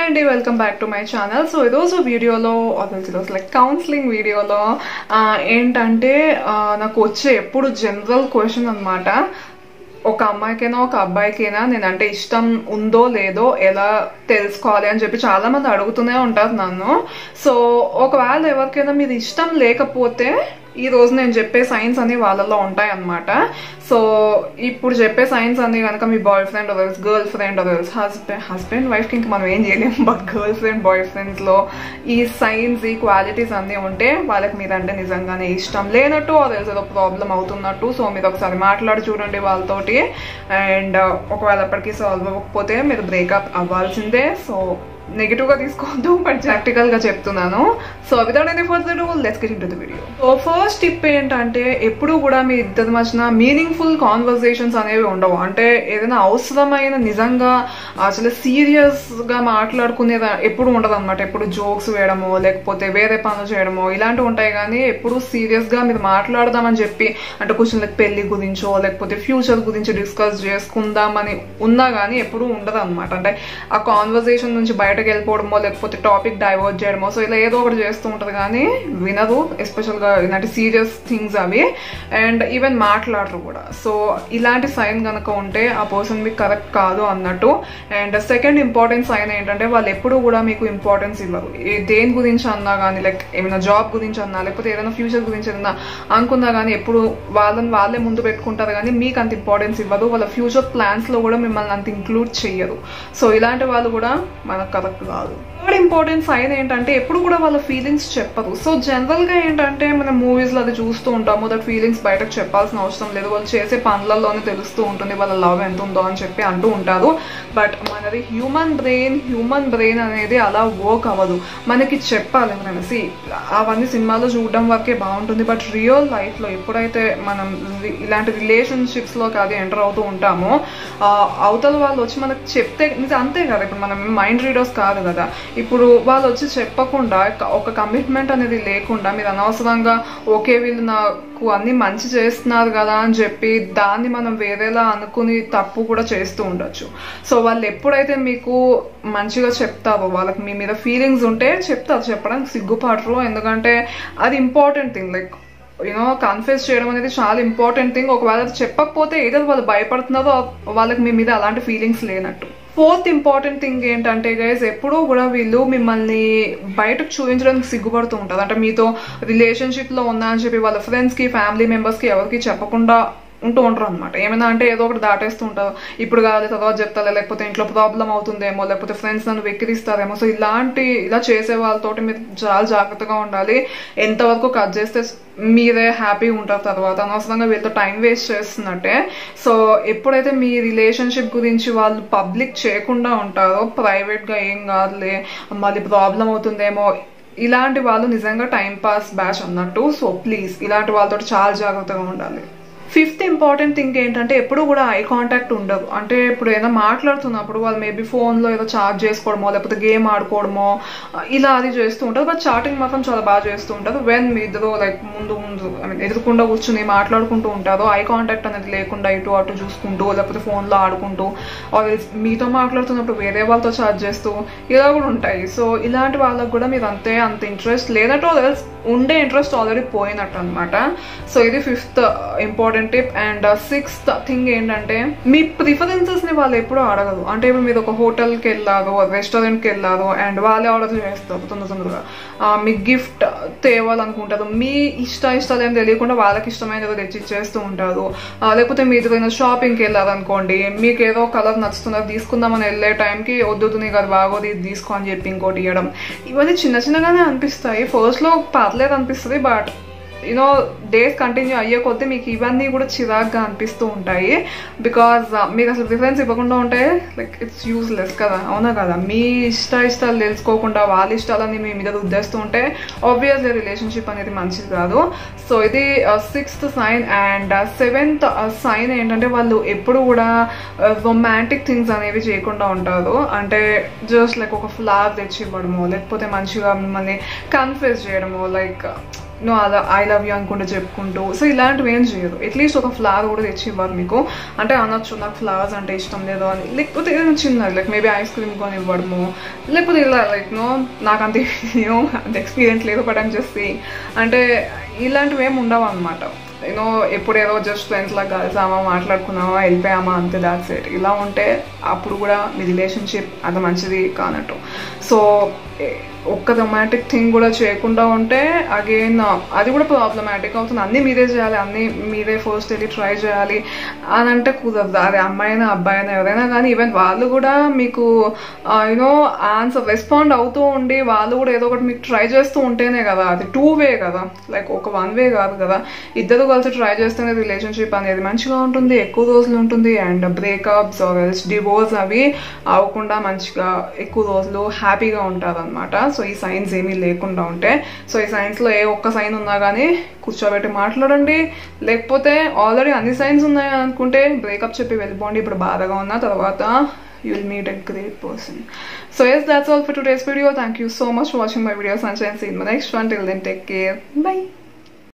Hi అండి welcome back to my channel so ఈరోజు వీడియోలో అసలు ఈరోజు లైక్ కౌన్సిలింగ్ వీడియోలో ఏంటంటే ఆ, నాకు వచ్చే ఎప్పుడు జనరల్ క్వశ్చన్ అన్నమాట ఒక అమ్మాయికైనా ఒక అబ్బాయికైనా నేనంటే ఇష్టం ఉందో లేదో ఎలా తెలుసుకోవాలి అని చెప్పి చాలా మంది అడుగుతూనే ఉంటారు నన్ను సో ఒకవేళ ఎవరికైనా మీరు ఇష్టం లేకపోతే ఈ రోజు నేను చెప్పే సైన్స్ అన్ని వాళ్ళలో ఉంటాయి అన్నమాట సో ఇప్పుడు చెప్పే సైన్స్ అన్ని కనుక మీ boyfriend others girlfriend others husband husband వైఫ్కి ఇంకా మనం ఏం చేయలేము బట్ గర్ల్ ఫ్రెండ్ బాయ్ ఫ్రెండ్స్లో ఈ సైన్స్ ఈ క్వాలిటీస్ అన్నీ ఉంటే వాళ్ళకి మీరంటే నిజంగానే ఇష్టం లేనట్టు అదర్స్ ఏదో ప్రాబ్లం అవుతున్నట్టు సో మీరు ఒకసారి మాట్లాడి చూడండి వాళ్ళతోటి అండ్ ఒకవేళ ఎప్పటికీ సాల్వ్ అవ్వకపోతే మీరు బ్రేకప్ అవ్వాల్సిందే సో నెగిటివ్ గా తీసుకోవద్దు బట్ ప్రాక్టికల్ గా చెప్తున్నాను so without any further let's get into the video so first tip ఏంటంటే ఎప్పుడు కూడా మీ ఇద్దరి మధ్యన మీనింగ్ఫుల్ కాన్వర్సేషన్స్ అనేవి ఉండవు అంటే ఏదైనా అవసరమైన నిజంగా అసలు సీరియస్ గా మాట్లాడుకునేది ఎప్పుడు ఉండదు అనమాట ఎప్పుడు జోక్స్ వేయడమో లేకపోతే వేరే పనులు చేయడమో ఇలాంటివి ఉంటాయి కానీ ఎప్పుడు సీరియస్ గా మీరు మాట్లాడదామని చెప్పి అంటే కొంచెం లైక్ పెళ్లి గురించో లేకపోతే ఫ్యూచర్ గురించి డిస్కస్ చేసుకుందామని ఉన్నా కానీ ఎప్పుడు ఉండదు అనమాట అంటే ఆ కాన్వర్సేషన్ నుంచి బయటకు వెళ్ళిపోవడమో లేకపోతే టాపిక్ డైవర్ట్ చేయడమో సో ఇలా ఏదో ఒకటి చేస్తూ ఉంటుంది కానీ వినదు ఎస్పెషల్గా ఇలాంటి సీరియస్ థింగ్స్ అవి అండ్ ఈవెన్ మాట్లాడరు కూడా సో ఇలాంటి సైన్ కనుక ఉంటే ఆ పర్సన్ మీకు కరెక్ట్ కాదు అన్నట్టు అండ్ సెకండ్ ఇంపార్టెంట్ సైన్ ఏంటంటే వాళ్ళు ఎప్పుడు కూడా మీకు ఇంపార్టెన్స్ ఇవ్వరు ఏ- దేని గురించి అన్నా కానీ లైక్ ఏమైనా జాబ్ గురించి అన్నా లేకపోతే ఏదైనా ఫ్యూచర్ గురించి ఏదైనా అనుకున్నా కానీ ఎప్పుడు వాళ్ళని వాళ్ళే ముందు పెట్టుకుంటారు కానీ మీకు అంత ఇంపార్టెన్స్ ఇవ్వదు వాళ్ళ ఫ్యూచర్ ప్లాన్స్లో కూడా మిమ్మల్ని అంత ఇంక్లూడ్ చెయ్యరు సో ఇలాంటి వాళ్ళు కూడా మనకు కరెక్ట్ కాదు థర్డ్ ఇంపార్టెంట్ సైన్ ఏంటంటే ఎప్పుడు కూడా వాళ్ళ ఫీలింగ్స్ చెప్పరు సో జనరల్గా ఏంటంటే మనం మూవీస్లో అది చూస్తూ ఉంటాము దట్ ఫీలింగ్స్ బయటకు చెప్పాల్సిన అవసరం లేదు వాళ్ళు చేసే పనులలోనే తెలుస్తూ ఉంటుంది వాళ్ళ లవ్ ఎంత ఉందో అని చెప్పి అంటూ ఉంటారు బట్ మనది హ్యూమన్ బ్రెయిన్ హ్యూమన్ బ్రెయిన్ అనేది అలా వర్క్ అవ్వదు మనకి చెప్పాలి మనసి అవన్నీ సినిమాలో చూడడం వరకే బాగుంటుంది బట్ రియల్ లైఫ్లో ఎప్పుడైతే మనం రి- ఇలాంటి రిలేషన్షిప్స్లోకి అది ఎంటర్ అవుతూ ఉంటామో ఆ, అవతల వాళ్ళు వచ్చి మనకు చెప్తే నిజం అంతే కదా ఇప్పుడు మనం మైండ్ రీడర్స్ కాదు కదా ఇప్పుడు వాళ్ళు వచ్చి చెప్పకుండా క- ఒక కమిట్మెంట్ అనేది లేకుండా మీరు అనవసరంగా ఓకే వీళ్ళు నాకు అన్ని మంచి చేస్తున్నారు కదా అని చెప్పి దాన్ని మనం వేరేలా అనుకుని తప్పు కూడా చేస్తూ ఉండొచ్చు సో వాళ్ళు ఎప్పుడైతే మీకు మంచిగా చెప్తారో వాళ్ళకి మీ మీద ఫీలింగ్స్ ఉంటే చెప్తారు చెప్పడానికి సిగ్గుపడరు ఎందుకంటే అది important thing like you know confuse చేయడం అనేది చాలా ఇంపార్టెంట్ థింగ్ ఒకవేళ అది చెప్పకపోతే ఏదో వాళ్ళు భయపడుతున్నారో వాళ్ళకి మీ మీద అలాంటి ఫీలింగ్స్ లేనట్టు ఫోర్త్ ఇంపార్టెంట్ థింగ్ ఏంటంటే గైస్ ఎప్పుడూ కూడా వీళ్ళు మిమ్మల్ని బయటకు చూపించడానికి సిగ్గుపడుతూ ఉంటారు అంటే మీతో రిలేషన్షిప్లో ఉన్నా అని చెప్పి వాళ్ళ ఫ్రెండ్స్కి ఫ్యామిలీ మెంబర్స్కి ఎవరికి చెప్పకుండా ఉంటూ ఉంటారు అనమాట ఏమైనా అంటే ఏదో ఒకటి దాటేస్తూ ఉంటారు ఇప్పుడు కాదు తర్వాత చెప్తాలే లేకపోతే ఇంట్లో ప్రాబ్లం అవుతుందేమో లేకపోతే ఫ్రెండ్స్ నన్ను వెక్కిరిస్తారేమో సో ఇలాంటి ఇలా చేసే వాళ్ళతోటి మీరు చాలా జాగ్రత్తగా ఉండాలి ఎంతవరకు కట్ చేస్తే మీరే హ్యాపీగా ఉంటారు తర్వాత అనవసరంగా వీళ్ళతో టైం వేస్ట్ చేస్తున్నట్టే సో ఎప్పుడైతే మీ రిలేషన్షిప్ గురించి వాళ్ళు పబ్లిక్ చేయకుండా ఉంటారో ప్రైవేట్గా ఏం కాదులే మళ్ళీ ప్రాబ్లం అవుతుందేమో ఇలాంటి వాళ్ళు నిజంగా టైం పాస్ బ్యాచ్ అన్నట్టు సో ప్లీజ్ ఇలాంటి వాళ్ళతో చాలా జాగ్రత్తగా ఉండాలి ఫిఫ్త్ ఇంపార్టెంట్ థింగ్ ఏంటంటే ఎప్పుడు కూడా ఐ కాంటాక్ట్ ఉండదు అంటే ఇప్పుడు ఏదైనా మాట్లాడుతున్నప్పుడు వాళ్ళు మేబీ ఫోన్లో ఏదో చార్జ్ చేసుకోవడమో లేకపోతే గేమ్ ఆడుకోవడమో ఇలా అది చేస్తూ ఉంటారు బట్ చాటింగ్ మాత్రం చాలా బాగా చేస్తూ ఉంటారు వెన్ మీ ఇద్దరు లైక్ ముందు ముందు ఐ మీన్ ఎదురుకుండా కూర్చుని మాట్లాడుకుంటూ ఉంటారు ఐ కాంటాక్ట్ అనేది లేకుండా ఇటు అటు చూసుకుంటూ లేకపోతే ఫోన్లో ఆడుకుంటూ ఆర్ మీతో మాట్లాడుతున్నప్పుడు వేరే వాళ్ళతో చార్జ్ చేస్తూ ఇలా కూడా ఉంటాయి సో ఇలాంటి వాళ్ళకి కూడా మీరు అంతే అంత ఇంట్రెస్ట్ లేనట్టు ఎల్స్ ఉండే ఇంట్రెస్ట్ ఆల్రెడీ పోయినట్టు అనమాట సో ఇది fifth important tip and sixth thing ఏంటంటే మీ ప్రిఫరెన్సెస్ ని వాళ్ళు ఎప్పుడూ అడగదు అంటే ఇప్పుడు మీరు ఒక హోటల్కి వెళ్ళారు రెస్టారెంట్కి వెళ్ళారు అండ్ వాళ్ళే ఆర్డర్ చేస్తారు తొందర తొందరగా ఆ, మీకు గిఫ్ట్ తేవాలనుకుంటారు మీ ఇష్ట ఇష్టాలు ఏం తెలియకుండా వాళ్ళకి ఇష్టమైనది తెచ్చి ఇచ్చేస్తూ ఉంటారు ఆ, లేకపోతే మీరు ఏదైనా షాపింగ్కి వెళ్ళారనుకోండి మీకు ఏదో కలర్ నచ్చుతున్నది తీసుకుందామని వెళ్ళే టైంకి వద్దు నీకు అది బాగోదు ఇది తీసుకో అని చెప్పి ఇంకోటి ఇవ్వడం ఇవన్నీ చిన్న చిన్నగానే అనిపిస్తాయి ఫస్ట్లో పర్లేదు అనిపిస్తుంది బట్ యూనో డేస్ కంటిన్యూ అయ్యే కొద్దీ మీకు ఇవన్నీ కూడా చిరాగ్గా అనిపిస్తూ ఉంటాయి బికాజ్ మీకు అసలు డిఫరెన్స్ ఇవ్వకుండా ఉంటే లైక్ ఇట్స్ యూస్లెస్ కదా అవునా కదా మీ ఇష్ట ఇష్టాలు తెలుసుకోకుండా వాళ్ళ ఇష్టాలని మీ మీద రుద్దేస్తూ ఉంటే ఆబ్వియస్లీ రిలేషన్షిప్ అనేది మంచిది కాదు సో ఇది sixth sign and seventh sign ఏంటంటే వాళ్ళు ఎప్పుడు కూడా రొమాంటిక్ థింగ్స్ అనేవి చేయకుండా ఉంటారు అంటే జస్ట్ లైక్ ఒక ఫ్లవర్ తెచ్చి ఇవ్వడమో లేకపోతే మంచిగా మిమ్మల్ని కన్ఫ్యూజ్ చేయడమో లైక్ నో అలా ఐ లవ్ యూ అనుకుంటూ చెప్పుకుంటూ సో ఇలాంటివి ఏం చేయరు అట్లీస్ట్ ఒక ఫ్లవర్ కూడా తెచ్చి ఇవ్వరు మీకు అంటే అనొచ్చు నాకు ఫ్లవర్స్ అంటే ఇష్టం లేదు అని లేకపోతే ఏదైనా చిన్నది లైక్ మేబీ ఐస్ క్రీమ్ కొని ఇవ్వడము లేకపోతే ఇలా లైక్ నో నాకు అంత యూనో అంత ఎక్స్పీరియన్స్ లేదు బట్ అని చెప్పి అంటే ఇలాంటివి ఏమి ఉండవు అనమాట యూనో ఎప్పుడు ఏదో జస్ట్ ఫ్రెండ్స్ లాగా కలిసామా మాట్లాడుకున్నామా వెళ్ళిపోయామా అంతే దాట్స్ ఇట్ ఇలా ఉంటే అప్పుడు కూడా మీ రిలేషన్షిప్ అంత మంచిది కానట్టు సో ఒక్క రొమాంటిక్ థింగ్ కూడా చేయకుండా ఉంటే అగైన్ అది కూడా ప్రాబ్లమాటిక్ అవుతుంది అన్నీ మీరే చేయాలి అన్నీ మీరే ఫస్ట్ వెళ్ళి ట్రై చేయాలి అని అంటే కుదరదు అది అమ్మాయినా అబ్బాయినా ఎవరైనా కానీ ఈవెన్ వాళ్ళు కూడా మీకు యూనో ఆన్సర్ రెస్పాండ్ అవుతూ ఉండి వాళ్ళు కూడా ఏదో ఒకటి మీకు ట్రై చేస్తూ ఉంటేనే కదా అది టూ వే కదా లైక్ ఒక వన్ వే కాదు కదా ఇద్దరు కలిసి ట్రై చేస్తేనే రిలేషన్షిప్ అనేది మంచిగా ఉంటుంది ఎక్కువ రోజులు ఉంటుంది అండ్ బ్రేకప్స్ డివోర్స్ అవి అవ్వకుండా మంచిగా ఎక్కువ రోజులు హ్యాపీగా ఉంటారు అనమాట సో ఈ సైన్స్ ఏమీ లేకుండా ఉంటే సో ఈ సైన్స్లో ఏ ఒక్క సైన్ ఉన్నా కానీ కూర్చోబెట్టి మాట్లాడండి లేకపోతే ఆల్రెడీ అన్ని సైన్స్ ఉన్నాయి అనుకుంటే బ్రేకప్ చెప్పి వెళ్ళిపోండి ఇప్పుడు బాధగా ఉన్న తర్వాత you will meet a great person. So yes, that's all for today's video. Thank you so much for watching my video, Sunshine. See you in my next one. Till then, take care. Bye.